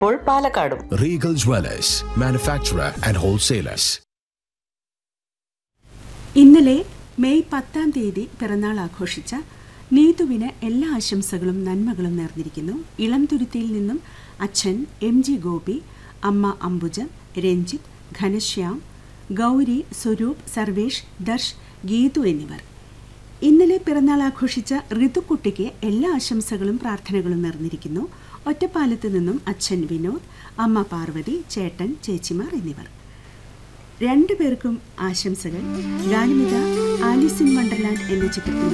ഇപ്പോൾ പാലക്കാടും Regal Dwellers, manufacturer and wholesalers. ഇന്നലെ മെയ് പത്താം തീയതി പിറന്നാൾ ആഘോഷിച്ച നീതുവിന് എല്ലാ ആശംസകളും നന്മകളും നേർന്നിരിക്കുന്നു ഇളംതുരുത്തിയിൽ നിന്നും അച്ഛൻ എം ജി ഗോപി അമ്മ അംബുജ രഞ്ജിത്ത് ഘനശ്യാം ഗൗരി സ്വരൂപ് സർവേഷ് ദർശ് ഗീതു എന്നിവർ ഇന്നലെ പിറന്നാൾ ആഘോഷിച്ച ഋതുക്കുട്ടിക്ക് എല്ലാ ആശംസകളും പ്രാർത്ഥനകളും നേർന്നിരിക്കുന്നു ഒറ്റപ്പാലത്ത് നിന്നും അച്ഛൻ വിനോദ് അമ്മ പാർവതി ചേട്ടൻ ചേച്ചിമാർ എന്നിവർ രണ്ടു പേർക്കും ആശംസകൾ ഗാനമിത ആലിസ് ഇൻ വണ്ടർലാൻഡ് എന്ന ചിത്രത്തിൽ